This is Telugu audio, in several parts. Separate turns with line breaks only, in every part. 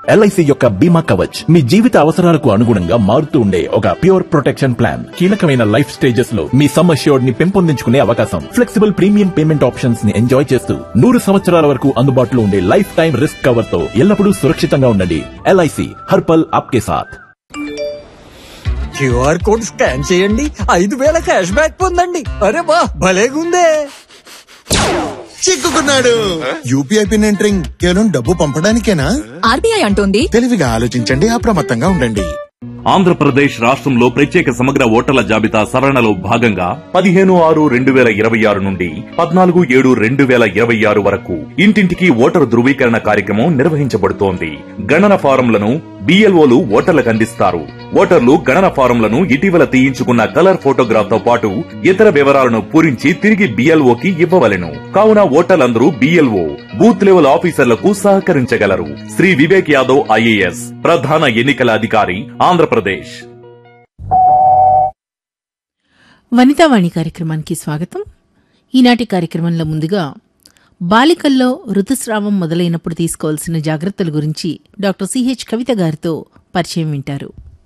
ఎల్ఐసి యొక్క బీమా కవచ్ మీ జీవిత అవసరాలకు అనుగుణంగా మారుతూ ఉండే ఒక ప్యూర్ ప్రొటెక్షన్ ప్లాన్ కీలకమైన లైఫ్ స్టేజెస్ లో మీ సమ్ అష్యూర్డ్ ని పెంపొందించుకునే అవకాశం ఫ్లెక్సిబుల్ ప్రీమియం పేమెంట్ ఆప్షన్స్ ని ఎంజాయ్ చేస్తూ నూరు సంవత్సరాల వరకు అందుబాటులో ఉండే లైఫ్ టైం రిస్క్ కవర్ తో ఎల్లప్పుడూ సురక్షితంగా ఉండండి ఎల్ఐసి హర్పల్ ఆప్కే సాథ్
క్యూఆర్ కోడ్ స్కాన్ చేయండి ఐదు వేల క్యాష్ బ్యాక్ పొందండి అరే వా భలేగుందే
చిక్కుకున్నాడు యూపీఐ పిన్ ఎంటరింగ్ కేవలం డబ్బు పంపడానికేనా
ఆర్బీఐ అంటోంది
తెలివిగా ఆలోచించండి అప్రమత్తంగా ఉండండి
ఆంధ్రప్రదేశ్ రాష్ట్రంలో ప్రత్యేక సమగ్ర ఓటర్ల జాబితా సవరణలో భాగంగా పదిహేను ఆరు రెండు వేల ఇరవై ఆరు నుండి పద్నాలుగు ఏడు రెండు వేల ఇరవై ఆరు వరకు ఇంటింటికి ఓటరు ధృవీకరణ కార్యక్రమం నిర్వహించబడుతోంది గణన ఫారంలను బిఎల్ఓలు ఓటర్లకు అందిస్తారు ఓటర్లు గణన ఫారంలను ఇటీవల తీయించుకున్న కలర్ ఫోటోగ్రాఫ్ తో పాటు ఇతర వివరాలను పూరించి తిరిగి బిఎల్ఓకి ఇవ్వవలెను కావున ఓటర్లందరూ బిఎల్ఓ బూత్ లెవెల్ ఆఫీసర్లకు సహకరించగలరు శ్రీ వివేక్ యాదవ్ ఐఏఎస్ ప్రధాన ఎన్నికల అధికారి ఆంధ్రప్రదేశ్
వనితావాణి కార్యక్రమానికి స్వాగతం ఈనాటి కార్యక్రమంలో ముందుగా బాలికల్లో ఋతుస్రావం మొదలైనప్పుడు తీసుకోవాల్సిన జాగ్రత్తల గురించి డాక్టర్ సిహెచ్ కవిత గారితో పరిచయం వింటారు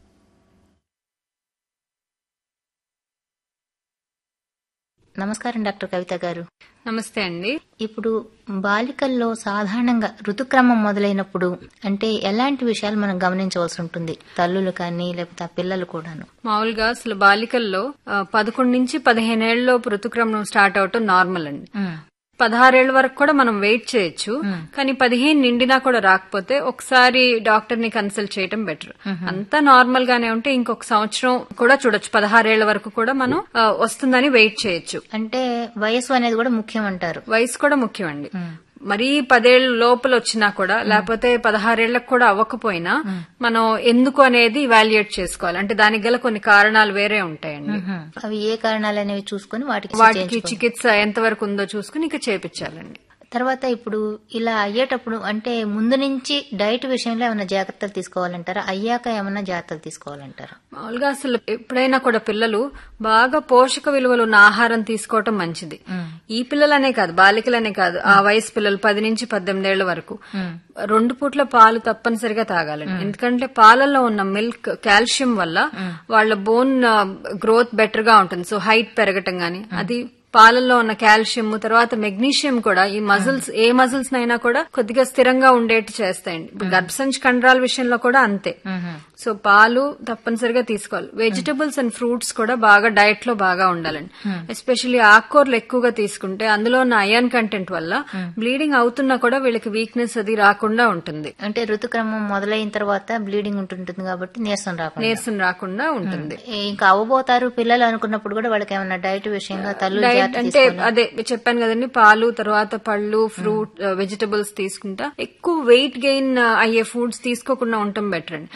నమస్కారం డాక్టర్ కవిత గారు
నమస్తే అండి
ఇప్పుడు బాలికల్లో సాధారణంగా ఋతుక్రమం మొదలైనప్పుడు అంటే ఎలాంటి విషయాలు మనం గమనించవలసి ఉంటుంది తల్లులు కానీ లేకపోతే ఆ పిల్లలు కూడాను
మామూలుగా అసలు బాలికల్లో ఆ, పదకొండు నుంచి పదిహేనేళ్లలోపు ఋతుక్రమం స్టార్ట్ అవటం నార్మల్ అండి పదహారేళ్ల వరకు కూడా మనం వెయిట్ చేయొచ్చు కానీ పదిహేను నిండినా కూడా రాకపోతే ఒకసారి డాక్టర్ ని కన్సల్ట్ చేయటం బెటర్ అంతా నార్మల్ గానే ఉంటే ఇంకొక సంవత్సరం కూడా చూడొచ్చు పదహారేళ్ల వరకు కూడా మనం ఆ, వస్తుందని వెయిట్ చేయొచ్చు
అంటే వయసు అనేది కూడా ముఖ్యం అంటారు
వయసు కూడా ముఖ్యం అండి మరీ పదేళ్ళ లోపల వచ్చినా కూడా లేకపోతే పదహారేళ్లకు కూడా అవ్వకపోయినా మనం ఎందుకు అనేది ఇవాల్యుయేట్ చేసుకోవాలి అంటే దానికి గల కొన్ని కారణాలు వేరే ఉంటాయండి
అవి ఏ కారణాలు అనేవి చూసుకొని వాటికి
వాటికి
చేయించుకోవాలి.
చికిత్స ఎంతవరకు ఉందో చూసుకుని ఇక చేపించాలండి
తర్వాత ఇప్పుడు ఇలా అయ్యేటప్పుడు అంటే ముందు నుంచి డైట్ విషయంలో ఏమైనా జాగ్రత్తలు తీసుకోవాలంటారా అయ్యాక ఏమైనా జాగ్రత్తలు తీసుకోవాలంటారా
మామూలుగా అసలు ఎప్పుడైనా కూడా పిల్లలు బాగా పోషక విలువలు ఉన్న ఆహారం తీసుకోవటం మంచిది ఈ పిల్లలనే కాదు బాలికలనే కాదు ఆ వయసు పిల్లలు పది నుంచి పద్దెనిమిది ఏళ్ల వరకు రెండు పూట్ల పాలు తప్పనిసరిగా తాగాలండి ఎందుకంటే పాలల్లో ఉన్న మిల్క్ కాల్షియం వల్ల వాళ్ళ బోన్ గ్రోత్ బెటర్ గా ఉంటుంది సో హైట్ పెరగటం గాని అది పాలల్లో ఉన్న కాల్షియం తర్వాత మెగ్నీషియం కూడా ఈ మజిల్స్ ఏ మజిల్స్ నైనా కూడా కొద్దిగా స్థిరంగా ఉండేట్టు చేస్తాయండి ఇప్పుడు గర్భసంచి కండరాల విషయంలో కూడా అంతే సో పాలు తప్పనిసరిగా తీసుకోవాలి వెజిటబుల్స్ అండ్ ఫ్రూట్స్ కూడా బాగా డయట్ లో బాగా ఉండాలండి ఎస్పెషల్లీ ఆకుకూరలు ఎక్కువగా తీసుకుంటే అందులో ఉన్న అయాన్ కంటెంట్ వల్ల బ్లీడింగ్ అవుతున్నా కూడా వీళ్ళకి వీక్నెస్ అది రాకుండా ఉంటుంది
అంటే ఋతుక్రమం మొదలైన తర్వాత బ్లీడింగ్ ఉంటుంటుంది కాబట్టి నీరసం రాకుండా
నీరసం రాకుండా ఉంటుంది
ఏ, ఇంకా అవ్వబోతారు పిల్లలు అనుకున్నప్పుడు కూడా వాళ్ళకి ఏమైనా డైట్ విషయంగా తల్లు
డైట్
జాగ్రత్త
అంటే
తీసుకోవాలా?
అదే చెప్పాను కదండి పాలు తర్వాత పళ్ళు ఫ్రూట్ వెజిటబుల్స్ తీసుకుంటా ఎక్కువ వెయిట్ గెయిన్ అయ్యే ఫుడ్స్ తీసుకోకుండా ఉండటం బెటర్ అండి